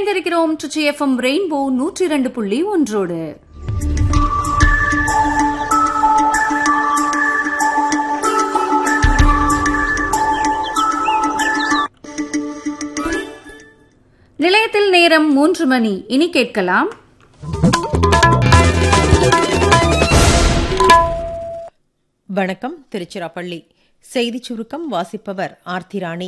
இணைந்திருக்கிறோம் Trichy FM rainbow நூற்றி இரண்டு புள்ளி ஒன்றோடு நிலையத்தில் நேரம் மூன்று மணி இனி கேட்கலாம் வணக்கம் திருச்சிராப்பள்ளி செய்திச் சுருக்கம் வாசிப்பவர் ஆர்த்திராணி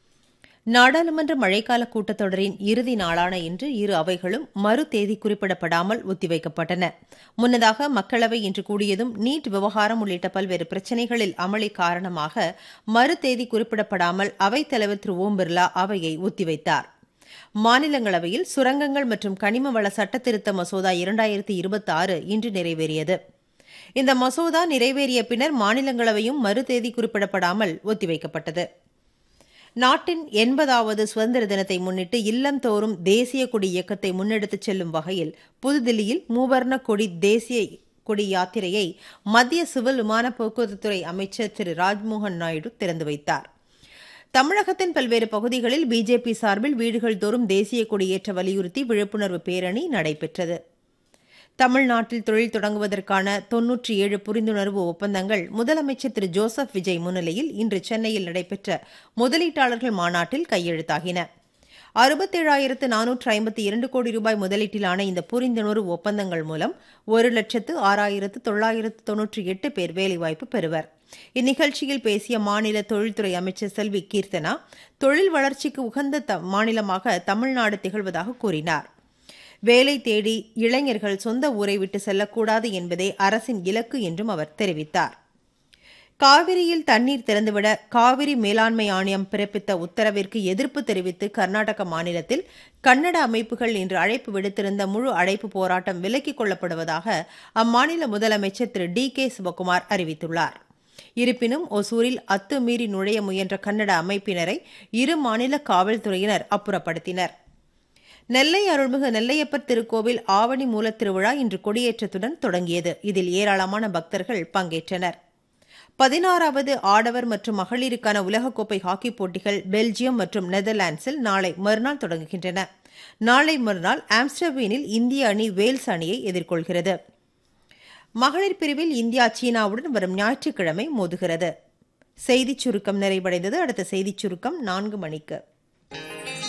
நாடாளுமன்ற மழைக்கால கூட்டத்தொடரின் இறுதி நாளான இன்று இரு அவைகளும் மறு தேதி குறிப்பிடப்படாமல் ஒத்திவைக்கப்பட்டன முன்னதாக மக்களவை இன்று கூடியதும் நீட் விவகாரம் உள்ளிட்ட பல்வேறு பிரச்சினைகளில் அமளி காரணமாக மறு தேதி குறிப்பிடப்படாமல் அவைத்தலைவர் திரு ஓம் பிர்லா அவையை ஒத்திவைத்தார் மாநிலங்களவையில் சுரங்கங்கள் மற்றும் கனிம வள சட்டத்திருத்த மசோதா இரண்டாயிரத்தி இருபத்தி ஆறு இன்று நிறைவேறியது இந்த மசோதா நிறைவேறிய பின்னர் மாநிலங்களவையும் மறு தேதி குறிப்பிடப்படாமல் ஒத்திவைக்கப்பட்டது நாட்டின் எண்பதாவது சுதந்திர தினத்தை முன்னிட்டு இல்லந்தோறும் தேசிய கொடி இயக்கத்தை முன்னெடுத்துச் செல்லும் வகையில் புதுதில்லியில் மூவர்ண கொடி தேசிய கொடி யாத்திரையை மத்திய சிவில் விமான போக்குவரத்துத்துறை அமைச்சர் திரு ராஜ்மோகன் நாயுடு திறந்து வைத்தார் தமிழகத்தின் பல்வேறு பகுதிகளில் பிஜேபி சார்பில் வீடுகள் தோறும் தேசிய கொடியேற்ற வலியுறுத்தி விழிப்புணர்வு பேரணி நடைபெற்றது தமிழ்நாட்டில் தொழில் தொடங்குவதற்கான தொன்னூற்றி ஏழு புரிந்துணர்வு ஒப்பந்தங்கள் முதலமைச்சர் திரு ஜோசப் விஜய் முன்னிலையில் இன்று சென்னையில் நடைபெற்ற முதலீட்டாளர்கள் மாநாட்டில் கையெழுத்தாகின அறுபத்தேழாயிரத்து நானூற்று ஐம்பத்தி இரண்டு கோடி ரூபாய் முதலீட்டிலான இந்த புரிந்துணர்வு ஒப்பந்தங்கள் மூலம் ஒரு லட்சத்து ஆறாயிரத்து தொள்ளாயிரத்து தொன்னூற்றி எட்டு பேர் வேலைவாய்ப்பு பெறுவர் இந்நிகழ்ச்சியில் பேசிய மாநில தொழில்துறை அமைச்சர் செல்வி கீர்த்தனா தொழில் வளர்ச்சிக்கு உகந்த மாநிலமாக தமிழ்நாடு திகழ்வதாக கூறினார் வேலை தேடி இளைஞர்கள் சொந்த ஊரை விட்டு செல்லக்கூடாது என்பதே அரசின் இலக்கு என்றும் அவர் தெரிவித்தார் காவிரியில் தண்ணீர் திறந்துவிட காவிரி மேலாண்மை ஆணையம் பிறப்பித்த உத்தரவிற்கு எதிர்ப்பு தெரிவித்து கர்நாடக மாநிலத்தில் கன்னட அமைப்புகள் இன்று அழைப்பு விடுத்திருந்த முழு அழைப்பு போராட்டம் விலக்கிக் கொள்ளப்படுவதாக அம்மாநில முதலமைச்சர் திரு டி கே சிவகுமார் அறிவித்துள்ளார் இருப்பினும் ஒசூரில் அத்துமீறி நுழைய முயன்ற கன்னட அமைப்பினரை இரு மாநில காவல்துறையினர் அப்புறப்படுத்தினர் நெல்லை அருள்மிகு நெல்லையப்பர் திருக்கோவில் ஆவணி மூலத் திருவிழா இன்று கொடியேற்றத்துடன் தொடங்கியது இதில் ஏராளமான பக்தர்கள் பங்கேற்றனர் பதினாறாவது ஆடவர் மற்றும் மகளிருக்கான உலகக்கோப்பை ஹாக்கி போட்டிகள் பெல்ஜியம் மற்றும் நெதர்லாண்ட்ஸில் நாளை மறுநாள் தொடங்குகின்றன நாளை மறுநாள் ஆம்ஸ்டர்வீனில் இந்திய அணி வேல்ஸ் அணியை எதிர்கொள்கிறது மகளிர் பிரிவில் இந்தியா சீனாவுடன் வரும் ஞாயிற்றுக்கிழமை மோதுகிறது செய்திச் சுருக்கம் நிறைவடைந்தது அடுத்த செய்திச் சுருக்கம் நான்கு மணிக்கு